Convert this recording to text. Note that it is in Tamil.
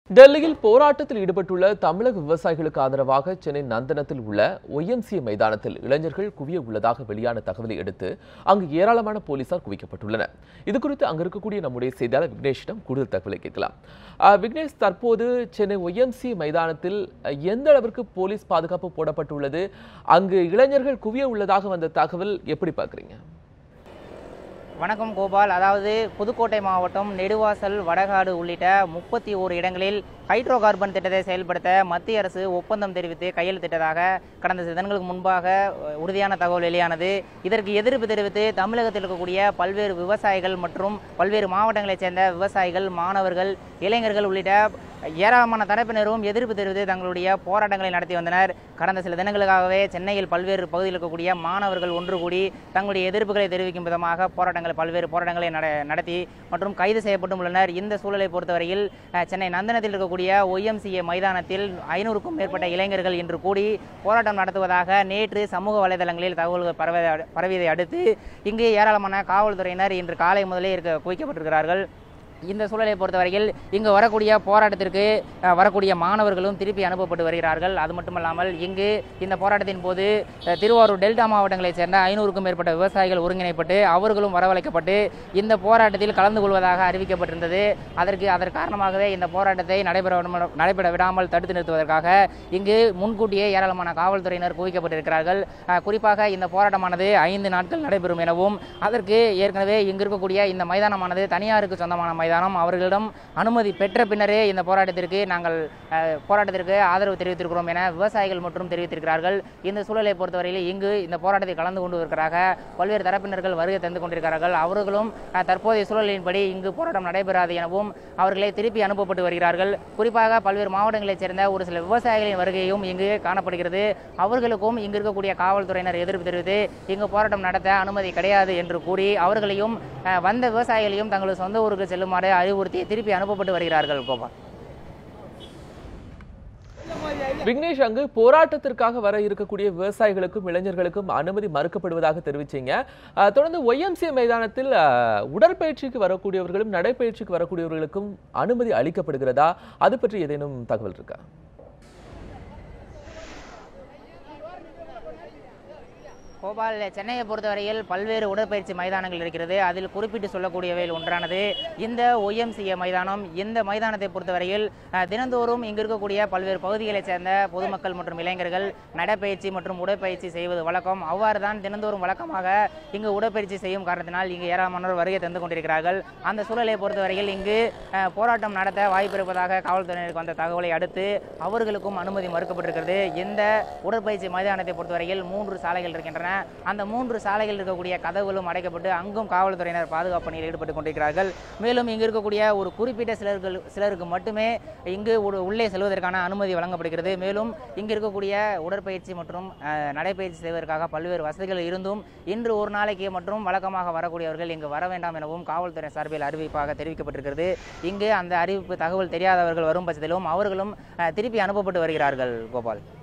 டெல்லியில் போராட்டத்தில் ஈடுபட்டுள்ள தமிழக விவசாயிகளுக்கு ஆதரவாக சென்னை நந்தனத்தில் உள்ள ஒய்எம்சிஏ மைதானத்தில் இளைஞர்கள் குவிய உள்ளதாக வெளியான தகவலை அடுத்து அங்கு ஏராளமான போலீசார் குவிக்கப்பட்டுள்ளனர் இது குறித்து அங்கு இருக்கக்கூடிய நம்முடைய செய்தியாளர் விக்னேஷிடம் கூடுதல் தகவலை கேட்கலாம் அஹ், விக்னேஷ் தற்போது சென்னை ஒய்எம்சி மைதானத்தில் அஹ், எந்த அளவிற்கு போலீஸ் பாதுகாப்பு போடப்பட்டுள்ளது அங்கு இளைஞர்கள் குவிய உள்ளதாக வந்த தகவல் எப்படி பார்க்குறீங்க வணக்கம் கோபால் அதாவது புதுக்கோட்டை மாவட்டம் நெடுவாசல் வடகாடு உள்ளிட்ட முப்பத்தி ஓரு இடங்களில் ஹைட்ரோ கார்பன் திட்டத்தை செயல்படுத்த மத்திய அரசு ஒப்பந்தம் தெரிவித்து கையெழுத்திட்டதாக கடந்த சில தினங்களுக்கு முன்பாக அஹ், உறுதியான தகவல் வெளியானது இதற்கு எதிர்ப்பு தெரிவித்து தமிழகத்தில் இருக்கக்கூடிய பல்வேறு விவசாயிகள் மற்றும் பல்வேறு மாவட்டங்களைச் சேர்ந்த விவசாயிகள் மாணவர்கள் இளைஞர்கள் உள்ளிட்ட ஏராளமான தரப்பினரும் எதிர்ப்பு தெரிவித்து தங்களுடைய போராட்டங்களை நடத்தி வந்தனர் கடந்த சில தினங்களுக்காகவே சென்னையில் பல்வேறு பகுதியில் இருக்கக்கூடிய மாணவர்கள் ஒன்று கூடி தங்களுடைய எதிர்ப்புகளை தெரிவிக்கும் விதமாக போராட்டங்கள் பல்வேறு போராட்டங்களை நட- நடத்தி மற்றும் கைது செய்யப்பட்டும் உள்ளனர் இந்த சூழலை பொறுத்தவரையில் அஹ், சென்னை நந்தனத்தில் இருக்கக்கூடிய ஒய்எம்சிஏ மைதானத்தில் ஐநூறுக்கும் மேற்பட்ட இளைஞர்கள் இன்று கூடி போராட்டம் நடத்துவதாக நேற்று சமூக வலைதளங்களில் தகவல்கள் பரவ பரவியதை அடுத்து இங்கு ஏராளமான காவல்துறையினர் இன்று காலை முதலே இருக்க குவிக்கப்பட்டிருக்கிறார்கள் இந்த சூழலை பொறுத்தவரையில் இங்கு வரக்கூடிய போராட்டத்திற்கு அஹ், வரக்கூடிய மாணவர்களும் திருப்பி அனுப்பப்பட்டு வருகிறார்கள் அது மட்டுமல்லாமல் இங்கு இந்த போராட்டத்தின் போது அஹ், திருவாரூர் டெல்டா மாவட்டங்களைச் சேர்ந்த ஐநூறுக்கும் மேற்பட்ட விவசாயிகள் ஒருங்கிணைப்பட்டு அவர்களும் வரவழைக்கப்பட்டு இந்த போராட்டத்தில் கலந்து கொள்வதாக அறிவிக்கப்பட்டிருந்தது அதற்கு அதன் காரணமாகவே இந்த போராட்டத்தை நடைபெற விடாமல்- நடைபெற விடாமல் தடுத்து நிறுத்துவதற்காக இங்கு முன்கூட்டியே ஏராளமான காவல்துறையினர் குவிக்கப்பட்டிருக்கிறார்கள் அஹ், குறிப்பாக இந்த போராட்டமானது ஐந்து நாட்கள் நடைபெறும் எனவும் அதற்கு ஏற்கனவே இங்கு இருக்கக்கூடிய இந்த மைதானமானது தனியாருக்கு சொந்தமான மைதானம் அவர்களிடம் அனுமதி பெற்ற பின்னரே இந்த போராட்டத்திற்கு நாங்கள் அஹ், போராட்டத்திற்கு ஆதரவு தெரிவித்திருக்கிறோம் என விவசாயிகள் மற்றும் தெரிவித்திருக்கிறார்கள் இந்த சூழலை பொறுத்தவரையில் இங்கு இந்த போராட்டத்தில் கலந்து கொண்டு வருவதற்காக பல்வேறு தரப்பினர்கள் வருகை தந்து கொண்டிருக்கிறார்கள் அவர்களும் அஹ், தற்போதைய சூழலின்படி இங்கு போராட்டம் நடைபெறாது எனவும் அவர்களை திருப்பி அனுப்பப்பட்டு வருகிறார்கள் குறிப்பாக பல்வேறு மாவட்டங்களைச் சேர்ந்த ஒரு சில விவசாயிகளின் வருகையும் இங்கு காணப்படுகிறது அவர்களுக்கும் இங்கு இருக்கக்கூடிய காவல்துறையினர் எதிர்ப்பு தெரிவித்து இங்கு போராட்டம் நடத்த அனுமதி கிடையாது என்று கூறி அவர்களையும் அஹ், வந்த விவசாயிகளையும் தங்களது சொந்த ஊருக்கு செல்லுமாறு அறிவுறுத்தி திருப்பி அனுப்பப்பட்டு வருகிறார்கள் கோபால் விக்னேஷ் அங்கு போராட்டத்திற்காக வர இருக்கக்கூடிய விவசாயிகளுக்கும் இளைஞர்களுக்கும் அனுமதி மறுக்கப்படுவதாக தெரிவிச்சீங்க அஹ், தொடர்ந்து ஒய்எம்சிஏ மைதானத்தில் அஹ், உடற்பயிற்சிக்கு வரக்கூடியவர்களும் நடைப்பயிற்சிக்கு வரக்கூடியவர்களுக்கும் அனுமதி அளிக்கப்படுகிறதா அது பற்றி ஏதேனும் தகவல் இருக்கா கோபால் சென்னையை பொறுத்தவரையில் பல்வேறு உடற்பயிற்சி மைதானங்கள் இருக்கிறது அதில் குறிப்பிட்டு சொல்லக்கூடியவையில் ஒன்றானது இந்த ஒய்எம்சிஏ மைதானம் இந்த மைதானத்தை பொறுத்தவரையில் அஹ், தினந்தோறும் இங்கு இருக்கக்கூடிய பல்வேறு பகுதிகளைச் சேர்ந்த பொதுமக்கள் மற்றும் இளைஞர்கள் நடைப்பயிற்சி மற்றும் உடற்பயிற்சி செய்வது வழக்கம் அவ்வாறு தான் தினந்தோறும் வழக்கமாக இங்கு உடற்பயிற்சி செய்யும் காரணத்தினால் இங்கு ஏராளமானோர் வருகை தந்து கொண்டிருக்கிறார்கள் அந்த சூழலை பொறுத்தவரையில் இங்கு அஹ், போராட்டம் நடத்த வாய்ப்பு இருப்பதாக காவல்துறையினருக்கு வந்த தகவலை அடுத்து அவர்களுக்கும் அனுமதி மறுக்கப்பட்டிருக்கிறது இந்த உடற்பயிற்சி மைதானத்தை பொறுத்தவரையில் மூன்று சாலைகள் இருக்கின்றன அந்த மூன்று சாலைகள் இருக்கக்கூடிய கதவுகளும் அடைக்கப்பட்டு அங்கும் காவல்துறையினர் பாதுகாப்பு பணியில் ஈடுபட்டு கொண்டிருக்கிறார்கள் மேலும் இங்கு இருக்கக்கூடிய ஒரு குறிப்பிட்ட சிலர்கள் சிலருக்கு மட்டுமே இங்கு ஒரு- உள்ளே செல்வதற்கான அனுமதி வழங்கப்படுகிறது மேலும் இங்கு இருக்கக்கூடிய உடற்பயிற்சி மற்றும் அஹ், நடைப்பயிற்சி செய்வதற்காக பல்வேறு வசதிகள் இருந்தும் இன்று ஒரு நாளைக்கு மற்றும் வழக்கமாக வரக்கூடியவர்கள் இங்கு வர வேண்டாம் எனவும் காவல்துறை சார்பில் அறிவிப்பாக தெரிவிக்கப்பட்டிருக்கிறது இங்கு அந்த அறிவிப்பு தகவல் தெரியாதவர்கள் வரும் பட்சத்திலும் அவர்களும் அஹ், திருப்பி அனுப்பப்பட்டு வருகிறார்கள் கோபால்